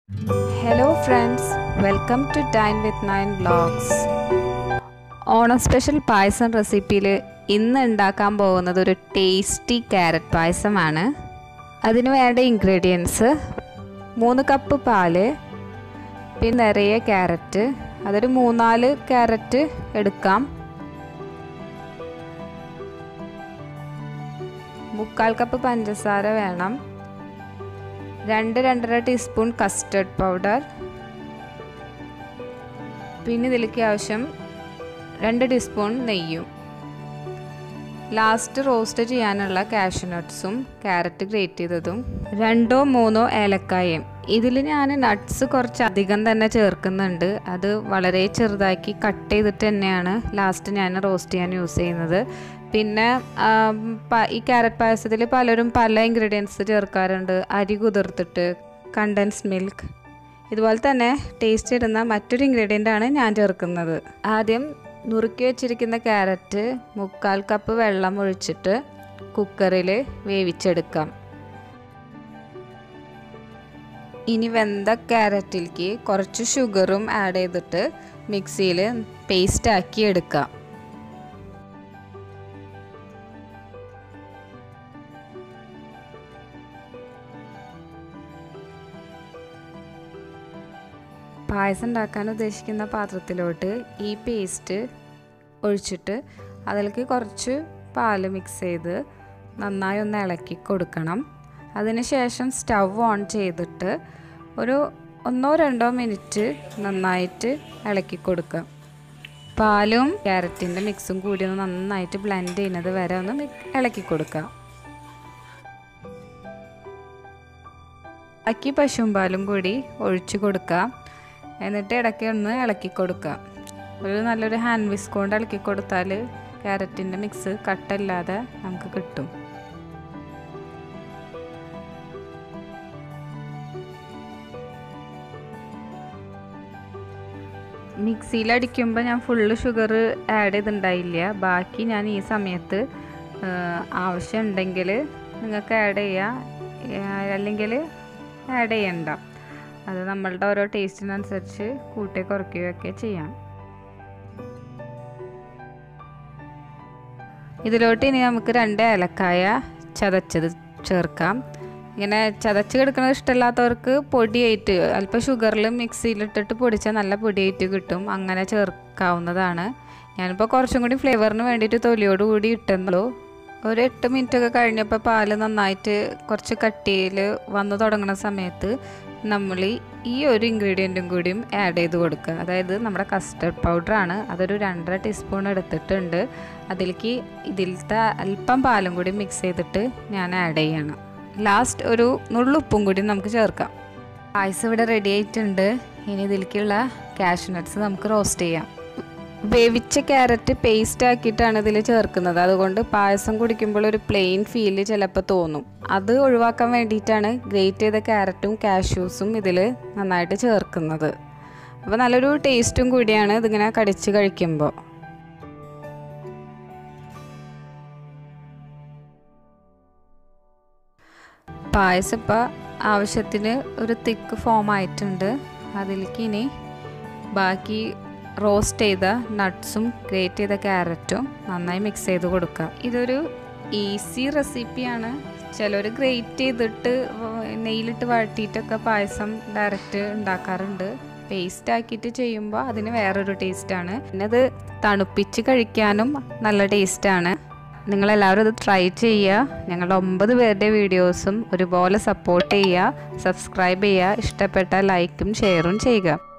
hello friends welcome to dine with Nayan vlogs Onam special payasam റെസിപ്പിയിൽ ഇന്ന് ഉണ്ടാക്കാൻ പോകുന്നത് ഒരു ടേസ്റ്റി ക്യാരറ്റ് പായസമാണ് അതിന് വേണ്ട ഇൻഗ്രീഡിയൻസ് മൂന്ന് കപ്പ് പാല് പിന്നെ നിറയെ ക്യാരറ്റ് അതൊരു മൂന്നാല് ക്യാരറ്റ് എടുക്കാം മുക്കാൽ കപ്പ് പഞ്ചസാര വേണം രണ്ട് രണ്ടര ടീസ്പൂൺ കസ്റ്റർഡ് പൗഡർ പിന്നെ ഇതിലേക്ക് ആവശ്യം രണ്ട് ടീസ്പൂൺ നെയ്യും ലാസ്റ്റ് റോസ്റ്റ് ചെയ്യാനുള്ള കാഷ്യൂ നട്ട്സും ക്യാരറ്റ് ഗ്രേറ്റ് ചെയ്തതും രണ്ടോ മൂന്നോ ഏലക്കായും ഇതിൽ ഞാൻ നട്ട്സ് കുറച്ച് അധികം തന്നെ ചേർക്കുന്നുണ്ട് അത് വളരെ ചെറുതാക്കി കട്ട് ചെയ്തിട്ട് തന്നെയാണ് ലാസ്റ്റ് ഞാൻ റോസ്റ്റ് ചെയ്യാൻ യൂസ് ചെയ്യുന്നത് പിന്നെ ഈ ക്യാരറ്റ് പായസത്തിൽ പലരും പല ഇൻഗ്രീഡിയൻസ് ചേർക്കാറുണ്ട് അരി കുതിർത്തിട്ട് കണ്ടൻസ് മിൽക്ക് ഇതുപോലെ തന്നെ ടേസ്റ്റ് ഇടുന്ന മറ്റൊരു ഇൻഗ്രീഡിയൻ്റ് ആണ് ഞാൻ ചേർക്കുന്നത് ആദ്യം നുറുക്കി വെച്ചിരിക്കുന്ന ക്യാരറ്റ് മുക്കാൽ കപ്പ് വെള്ളം ഒഴിച്ചിട്ട് കുക്കറിൽ വേവിച്ചെടുക്കാം ഇനി വെന്ത ക്യാരറ്റിലേക്ക് കുറച്ച് ഷുഗറും ആഡ് ചെയ്തിട്ട് മിക്സിയിൽ പേസ്റ്റ് ആക്കി എടുക്കാം പായസം ഉണ്ടാക്കാൻ ഉദ്ദേശിക്കുന്ന പാത്രത്തിലോട്ട് ഈ പേസ്റ്റ് ഒഴിച്ചിട്ട് അതിലേക്ക് കുറച്ച് പാല് മിക്സ് ചെയ്ത് നന്നായി ഒന്ന് ഇളക്കി കൊടുക്കണം അതിനുശേഷം സ്റ്റവ് ഓൺ ചെയ്തിട്ട് ഒരു ഒന്നോ രണ്ടോ മിനിറ്റ് നന്നായിട്ട് ഇളക്കി കൊടുക്കുക പാലും ക്യാരറ്റിൻ്റെ മിക്സും കൂടി ഒന്ന് നന്നായിട്ട് ബ്ലെൻഡ് ചെയ്യുന്നത് വരെ ഒന്ന് ഇളക്കി കൊടുക്കുക ബാക്കി പശുവും പാലും കൂടി ഒഴിച്ചു കൊടുക്കുക എന്നിട്ട് ഇടയ്ക്ക് ഒന്ന് ഇളക്കി കൊടുക്കുക ഒരു നല്ലൊരു ഹാൻഡ് വിസ്ക് കൊണ്ട് ഇളക്കി കൊടുത്താൽ ക്യാരറ്റിൻ്റെ മിക്സ് കട്ടല്ലാതെ നമുക്ക് കിട്ടും മിക്സിയിൽ അടിക്കുമ്പോൾ ഞാൻ ഫുള്ള് ഷുഗർ ആഡ് ചെയ്തിട്ടുണ്ടായില്ല ബാക്കി ഞാൻ ഈ സമയത്ത് ആവശ്യമുണ്ടെങ്കിൽ നിങ്ങൾക്ക് ആഡ് ചെയ്യാം അല്ലെങ്കിൽ ആഡ് ചെയ്യണ്ട അത് നമ്മളുടെ ഓരോ ടേസ്റ്റിനനുസരിച്ച് കൂട്ടി കുറയ്ക്കുകയൊക്കെ ചെയ്യാം ഇതിലോട്ട് ഇനി നമുക്ക് രണ്ട് ഏലക്കായ ചതച്ചത് ചേർക്കാം ഇങ്ങനെ ചതച്ച് കിടക്കുന്നത് ഇഷ്ടമില്ലാത്തവർക്ക് പൊടിയായിട്ട് അല്പം ഷുഗറിൽ മിക്സിയിലിട്ടിട്ട് പൊടിച്ചാൽ നല്ല പൊടിയായിട്ട് കിട്ടും അങ്ങനെ ചേർക്കാവുന്നതാണ് ഞാനിപ്പോൾ കുറച്ചും കൂടി ഫ്ലേവറിന് വേണ്ടിയിട്ട് തൊലിയോട് കൂടി ഇട്ടെന്നുള്ളൂ ഒരു എട്ട് മിനിറ്റ് ഒക്കെ കഴിഞ്ഞപ്പോൾ പാല് നന്നായിട്ട് കുറച്ച് കട്ടിയിൽ വന്നു തുടങ്ങുന്ന സമയത്ത് നമ്മൾ ഈ ഒരു ഇൻഗ്രീഡിയൻറ്റും കൂടിയും ആഡ് ചെയ്ത് കൊടുക്കുക അതായത് നമ്മുടെ കസ്റ്റർഡ് പൗഡറാണ് അതൊരു രണ്ടര ടീസ്പൂൺ എടുത്തിട്ടുണ്ട് അതിലേക്ക് ഇതിലത്തെ അല്പം പാലും കൂടി മിക്സ് ചെയ്തിട്ട് ഞാൻ ആഡ് ചെയ്യണം ലാസ്റ്റ് ഒരു നുള്ളുപ്പും കൂടി നമുക്ക് ചേർക്കാം പായസം ഇവിടെ റെഡി ആയിട്ടുണ്ട് ഇനി ഇതിലേക്കുള്ള കാഷ്യൂ നട്ട്സ് നമുക്ക് റോസ്റ്റ് ചെയ്യാം വേവിച്ച ക്യാരറ്റ് പേസ്റ്റ് ആക്കിയിട്ടാണ് ഇതിൽ ചേർക്കുന്നത് അതുകൊണ്ട് പായസം കുടിക്കുമ്പോൾ ഒരു പ്ലെയിൻ ഫീല് ചിലപ്പോൾ തോന്നും അത് ഒഴിവാക്കാൻ വേണ്ടിയിട്ടാണ് ഗ്രേറ്റ് ചെയ്ത ക്യാരറ്റും കാഷ്യൂസും ഇതിൽ നന്നായിട്ട് ചേർക്കുന്നത് അപ്പോൾ നല്ലൊരു ടേസ്റ്റും കൂടിയാണ് ഇതിങ്ങനെ കടിച്ച് കഴിക്കുമ്പോൾ പായസം ഇപ്പോൾ ആവശ്യത്തിന് ഒരു തിക്ക് ഫോം ആയിട്ടുണ്ട് അതിലേക്ക് ഇനി ബാക്കി റോസ്റ്റ് ചെയ്ത നട്ട്സും ഗ്രേറ്റ് ചെയ്ത ക്യാരറ്റും നന്നായി മിക്സ് ചെയ്ത് കൊടുക്കുക ഇതൊരു ഈസി റെസിപ്പിയാണ് ചിലർ ഗ്രേറ്റ് ചെയ്തിട്ട് നെയ്യിലിട്ട് വഴറ്റിയിട്ടൊക്കെ പായസം ഡയറക്റ്റ് ഉണ്ടാക്കാറുണ്ട് പേസ്റ്റ് ആക്കിയിട്ട് ചെയ്യുമ്പോൾ അതിന് വേറൊരു ടേസ്റ്റാണ് പിന്നെ അത് തണുപ്പിച്ച് കഴിക്കാനും നല്ല ടേസ്റ്റാണ് നിങ്ങളെല്ലാവരും ഇത് ട്രൈ ചെയ്യുക ഞങ്ങളുടെ ഒമ്പത് പേരുടെ വീഡിയോസും ഒരുപോലെ സപ്പോർട്ട് ചെയ്യുക സബ്സ്ക്രൈബ് ചെയ്യുക ഇഷ്ടപ്പെട്ട ലൈക്കും ഷെയറും ചെയ്യുക